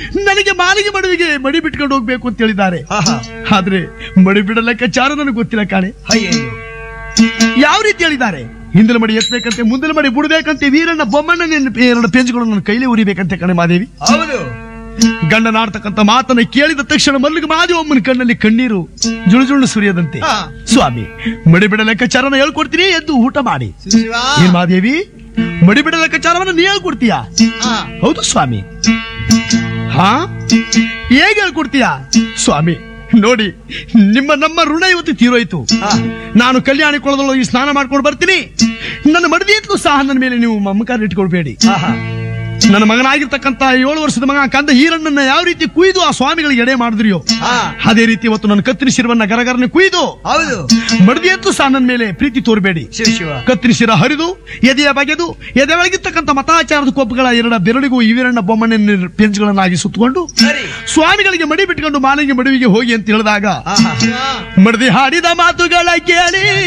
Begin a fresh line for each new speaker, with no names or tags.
ನನಗೆ ಮಾಲಿಗೆ ಮಡುವಿಗೆ ಮಡಿ ಬಿಟ್ಕೊಂಡು ಹೋಗ್ಬೇಕು ಅಂತ ಹೇಳಿದ್ದಾರೆ
ಆಹಾ.
ಆದ್ರೆ ಮಡಿ ಬಿಡ ಲೆಕ್ಕಾಚಾರ ನನಗೆ ಗೊತ್ತಿಲ್ಲ ಕಾಣೆ
ಅಯ್ಯಯ್ಯೋ
ಯಾವ ರೀತಿ ಹೇಳಿದ್ದಾರೆ ಹಿಂದಿನ ಮಡಿ ಎತ್ತಬೇಕಂತೆ ಮುಂದಿನ ಮಡಿ ಬಿಡಬೇಕಂತೆ ವೀರಣ್ಣ ಬೊಮ್ಮಣ್ಣ ಎರಡು ಪೇಂಜ್ಗಳು ನನ್ನ ಕೈಲಿ ಉರಿಬೇಕಂತೆ ಕಣೆ ಮಾದೇವಿ
ಹೌದು
ಗಂಡನಾಡ್ತಕ್ಕಂಥ ಮಾತನ್ನ ಕೇಳಿದ ತಕ್ಷಣ ಮಲ್ಲಿಗೆ ಮಾದೇವಮ್ಮನ ಕಣ್ಣಲ್ಲಿ ಕಣ್ಣೀರು ಜುಳು ಜುಳು ಸುರಿಯದಂತೆ
ಹಾ.
ಸ್ವಾಮಿ ಮಡಿ ಬಿಡ ಲೆಕ್ಕಾಚಾರನ ಹೇಳ್ಕೊಡ್ತೀನಿ ಎದ್ದು ಊಟ ಮಾಡಿ
ಶಿವ
ಏನ್ ಮಾದೇವಿ ಮಡಿ ಬಿಡ ಲೆಕ್ಕಾಚಾರವನ್ನ ನೀ ಹೇಳ್ಕೊಡ್ತೀಯಾ
ಹಾ.
ಹೌದು ಸ್ವಾಮಿ ಹಾ ಹೇಗೆ ಹೇಳ್ಕೊಡ್ತೀಯಾ ಸ್ವಾಮಿ ನೋಡಿ ನಿಮ್ಮ ನಮ್ಮ ಋಣ ಇವತ್ತು ತೀರೋಯ್ತು
ಹಾ.
ನಾನು ಕಲ್ಯಾಣಿ ಕೊಳದೊಳಗೆ ಸ್ನಾನ ಮಾಡ್ಕೊಂಡು ಬರ್ತೀನಿ ನನ್ನ ಮಡದಿ ಅಂತಲೂ ಸಹ ನನ್ನ ಮೇಲೆ ನೀವು ಮಮಕಾರ ಇಟ್ಕೊಳ್ಬೇಡಿ
ಆಹಾ.
ನನ್ನ ಮಗನಾಗಿರ್ತಕ್ಕಂತ ಏಳು ವರ್ಷದ ಮಗ ಕಂದ ಈರಣ್ಣನ್ನ ಯಾವ ರೀತಿ ಕುಯ್ದು ಆ ಸ್ವಾಮಿಗಳಿಗೆ ಎಡೆ ಮಾಡಿದ್ರಿಯೋ
ಹಾ.
ಅದೇ ರೀತಿ ಇವತ್ತು ನನ್ನ ಕತ್ತಿನ ಶಿರವನ್ನ ಗರಗರನೆ ಕುಯ್ದು
ಹೌದು
ಮಡದಿ ಅಂತಲೂ ಸಹ ನನ್ನ ಮೇಲೆ ಪ್ರೀತಿ ತೋರಬೇಡಿ
ಶಿವ ಶಿವ
ಕತ್ತಿನ ಶಿರ ಹರಿದು ಎದೆಯ ಬಗೆದು ಎದೆ ಒಳಗಿರ್ತಕ್ಕಂಥ ಮತಾಚಾರದ ಕೊಪ್ಪುಗಳ ಎರಡ ಬೆರಳಿಗೂ ಇವೀರಣ್ಣ ಬೊಮ್ಮಣ್ಣ ಪೆಂಚ್ಗಳನ್ನಾಗಿ ಸುತ್ತಕೊಂಡು
ಸರಿ
ಸ್ವಾಮಿಗಳಿಗೆ ಮಡಿ ಬಿಟ್ಕೊಂಡು ಮಾಲಿಗೆ ಮಡುವಿಗೆ ಹೋಗಿ ಅಂತ ಹೇಳಿದಾಗ
ಆಹಾ.
ಮಡದಿ ಹಾಡಿದ ಮಾತುಗಳ ಕೇಳಿ